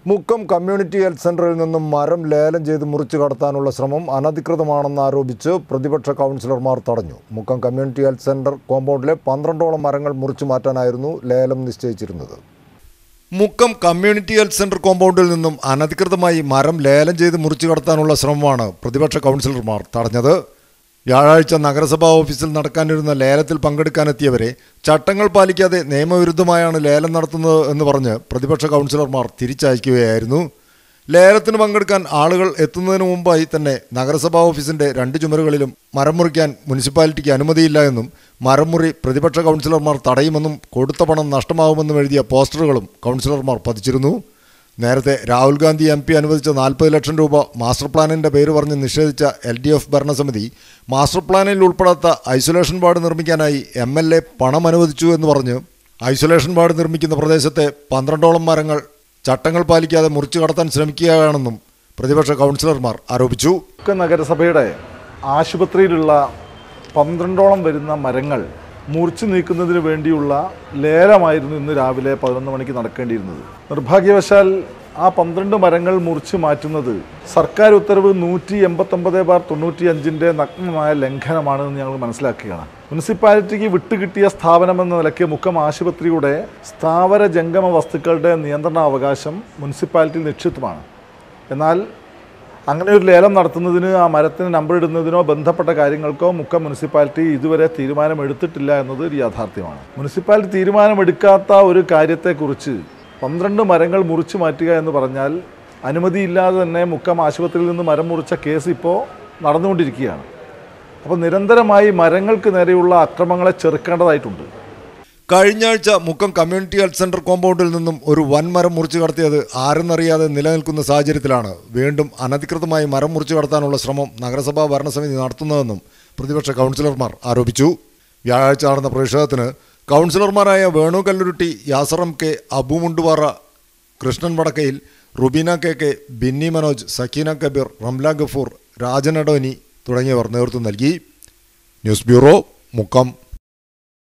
Mukkam community health സെന്ററിൽ നിന്നും മരം ലേലം ചെയ്ത് മുറിച്ചു കടത്താനുള്ള ശ്രമം അനധികൃതമാണെന്ന് ആരോപിച്ച് പ്രതിപക്ഷ കൗൺസിലർമാർ തടഞ്ഞു മുക്കം കമ്മ്യൂണിറ്റി ഹെൽത്ത് സെന്റർ കോമ്പൗണ്ടിലെ പന്ത്രണ്ടോളം മരങ്ങൾ മുറിച്ചു മാറ്റാനായിരുന്നു ലേലം നിശ്ചയിച്ചിരുന്നത് മുക്കം കമ്മ്യൂണിറ്റി ഹെൽത്ത് സെന്റർ കോമ്പൗണ്ടിൽ നിന്നും അനധികൃതമായി മരം ലേലം ചെയ്ത് മുറിച്ചു കടത്താനുള്ള ശ്രമമാണ് പ്രതിപക്ഷ കൗൺസിലർമാർ തടഞ്ഞത് വ്യാഴാഴ്ച നഗരസഭാ ഓഫീസിൽ നടക്കാനിരുന്ന ലേലത്തിൽ പങ്കെടുക്കാനെത്തിയവരെ ചട്ടങ്ങൾ പാലിക്കാതെ നിയമവിരുദ്ധമായാണ് ലേലം നടത്തുന്നത് എന്ന് പറഞ്ഞ് പ്രതിപക്ഷ കൗൺസിലർമാർ തിരിച്ചയക്കുകയായിരുന്നു ലേലത്തിന് പങ്കെടുക്കാൻ ആളുകൾ എത്തുന്നതിന് മുമ്പായി തന്നെ നഗരസഭാ ഓഫീസിന്റെ രണ്ട് ചുമരുകളിലും മരം മുറിക്കാൻ മുനിസിപ്പാലിറ്റിക്ക് അനുമതിയില്ല എന്നും മരം മുറി പ്രതിപക്ഷ കൗൺസിലർമാർ തടയുമെന്നും കൊടുത്ത പണം നഷ്ടമാവുമെന്നും എഴുതിയ പോസ്റ്ററുകളും കൗൺസിലർമാർ പതിച്ചിരുന്നു നേരത്തെ രാഹുൽ ഗാന്ധി എം പി അനുവദിച്ച നാൽപ്പത് ലക്ഷം രൂപ മാസ്റ്റർ പ്ലാനിന്റെ പേര് പറഞ്ഞ് നിഷേധിച്ച എൽ ഡി എഫ് ഭരണസമിതി മാസ്റ്റർ പ്ലാനിൽ ഉൾപ്പെടാത്ത ഐസൊലേഷൻ വാർഡ് നിർമ്മിക്കാനായി എം എൽ എ പണം അനുവദിച്ചു എന്ന് പറഞ്ഞ് ഐസൊലേഷൻ വാർഡ് നിർമ്മിക്കുന്ന പ്രദേശത്തെ പന്ത്രണ്ടോളം മരങ്ങൾ ചട്ടങ്ങൾ പാലിക്കാതെ മുറിച്ചു കടത്താൻ ശ്രമിക്കുകയാണെന്നും പ്രതിപക്ഷ കൗൺസിലർമാർ ആരോപിച്ചു ഒക്കെ നഗരസഭയുടെ ആശുപത്രിയിലുള്ള പന്ത്രണ്ടോളം വരുന്ന മരങ്ങൾ മുറിച്ചു നീക്കുന്നതിന് വേണ്ടിയുള്ള ലേലമായിരുന്നു ഇന്ന് രാവിലെ പതിനൊന്ന് മണിക്ക് നടക്കേണ്ടിയിരുന്നത് നിർഭാഗ്യവശാൽ ആ പന്ത്രണ്ട് മരങ്ങൾ മുറിച്ചു മാറ്റുന്നത് സർക്കാർ ഉത്തരവ് നൂറ്റി എൺപത്തൊമ്പത് ബാർ തൊണ്ണൂറ്റി അഞ്ചിൻ്റെ നഗ്നമായ ലംഘനമാണെന്ന് ഞങ്ങൾ മനസ്സിലാക്കുകയാണ് മുനിസിപ്പാലിറ്റിക്ക് വിട്ടുകിട്ടിയ സ്ഥാപനമെന്ന നിലയ്ക്ക് മുക്കം ആശുപത്രിയുടെ സ്ഥാവര ജംഗമ വസ്തുക്കളുടെ നിയന്ത്രണാവകാശം മുനിസിപ്പാലിറ്റി നിക്ഷിപ്തമാണ് എന്നാൽ അങ്ങനെ ഒരു ലേലം നടത്തുന്നതിന് ആ മരത്തിന് നമ്പർ ഇടുന്നതിനോ ബന്ധപ്പെട്ട കാര്യങ്ങൾക്കോ മുക്കം മുനിസിപ്പാലിറ്റി ഇതുവരെ തീരുമാനമെടുത്തിട്ടില്ല എന്നത് ഒരു യാഥാർത്ഥ്യമാണ് മുനിസിപ്പാലിറ്റി തീരുമാനമെടുക്കാത്ത ഒരു കാര്യത്തെക്കുറിച്ച് പന്ത്രണ്ട് മരങ്ങൾ മുറിച്ചു മാറ്റുക എന്ന് പറഞ്ഞാൽ അനുമതിയില്ലാതെ തന്നെ മുക്കം ആശുപത്രിയിൽ നിന്ന് മരം മുറിച്ച കേസ് ഇപ്പോൾ നടന്നുകൊണ്ടിരിക്കുകയാണ് അപ്പോൾ നിരന്തരമായി മരങ്ങൾക്ക് നേരെയുള്ള അക്രമങ്ങളെ ചെറുക്കേണ്ടതായിട്ടുണ്ട് കഴിഞ്ഞ ആഴ്ച മുക്കം കമ്മ്യൂണിറ്റി ഹെൽത്ത് സെന്റർ കോമ്പൗണ്ടിൽ നിന്നും ഒരു വൻമരം മുറിച്ചു കടത്തിയത് ആരെന്നറിയാതെ നിലനിൽക്കുന്ന സാഹചര്യത്തിലാണ് വീണ്ടും അനധികൃതമായി മരം മുറിച്ചു കടത്താനുള്ള ശ്രമം നഗരസഭാ ഭരണസമിതി നടത്തുന്നതെന്നും പ്രതിപക്ഷ കൗൺസിലർമാർ ആരോപിച്ചു വ്യാഴാഴ്ച നടന്ന പ്രതിഷേധത്തിന് കൗൺസിലർമാരായ വേണു കല്ലുരുട്ടി യാസറം കെ അബുമുണ്ടുപാറ കൃഷ്ണൻ വടക്കയിൽ റുബീന കെ കെ ബിന്നി മനോജ് സക്കീന കബീർ റംല ഗഫൂർ രാജൻ അഡോനി തുടങ്ങിയവർ നേതൃത്വം നൽകി ന്യൂസ് ബ്യൂറോ മുക്കം